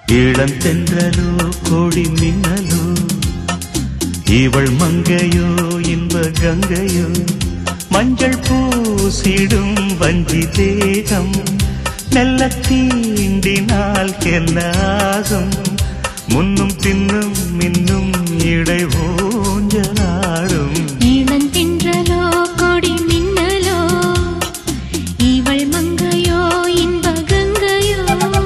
இளந்தென்றலோ கொடி மின்னலோ இவள் மங்கையோ இன்ப கங்கையோ மஞ்சள் பூசிடும் வஞ்சி தேகம் மெல்ல தீண்டினால் கெல்லாகும் முன்னும் பின்னும் மின்னும் இடை ஊஞ்சலாடும் இளந்தென்றலோ கொடி மின்னலோ இவள் மங்கையோ இன்ப கங்கையோ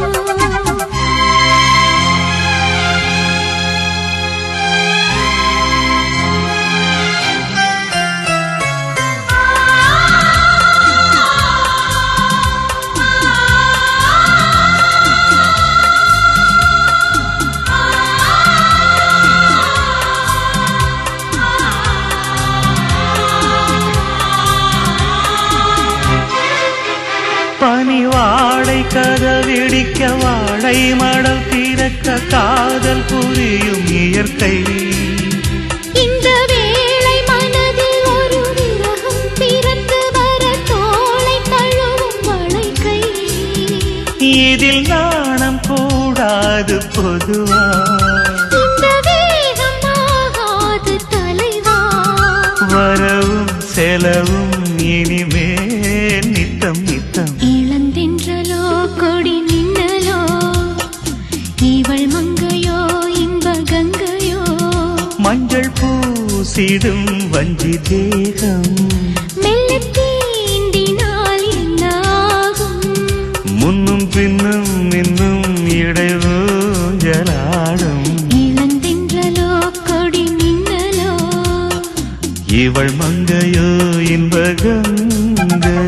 பனி வாடை கதவிடிக்க வாடை மடல் திறக்க காதல் புரியும் இயற்கை இந்த வேளை மனதில் ஒரு விரகம் பிறந்து வர தோளை தழுவும் வளைக்கை இதில் நாணம் கூடாது பொதுவா இந்த வேகம் ஆகாது தலைவா வரவும் செலவும் இனிமேல் நித்தம் நித்தம் இளந்தென்றலோ கொடி மின்னலோ இவள் மங்கையோ இன்ப கங்கையோ மஞ்சள் பூசிடும் வஞ்சி தேகம் மெல்ல தீண்டினால் என்னாகும் முன்னும் பின்னும் இன்னும் இடைவூஞ்சலாடும் இளந்தென்றலோ கொடி மின்னலோ இவள் மங்கையோ இன்ப கங்கையோ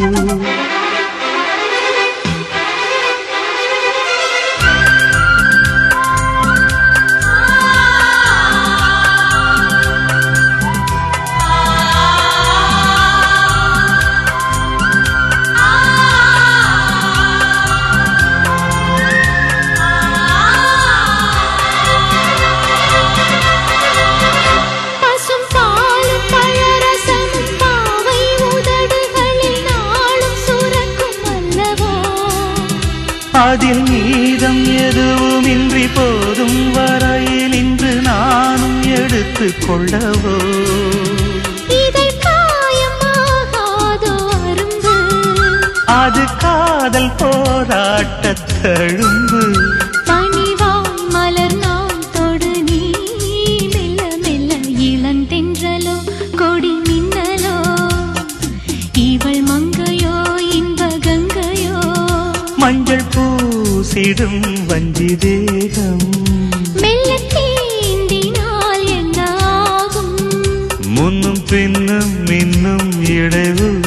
பசும் பாலும் பழரசமும் பாவை உதடுகளில் நாளும் சுரக்கும் அல்லவோ அதில் மீதம் எதுவுமின்றி போதும் வரையில் இன்று நானும் எடுத்து கொள்ளவோ இதை காயமாகாதோ அரும்பு அது காதல் போராட்ட தழும்பு பனிவாய் மலர் நான் தொடு நீ மெல்ல மெல்ல இளந்தென்றலோ கொடி மின்னலோ இவள் மங்கையோ இன்ப கங்கையோ மஞ்சள் பூசிடும் வஞ்சி தேகம் மெல்ல தீண்டினால் என்னாகும் முன்னும் பின்னும் இன்னும் இடைவு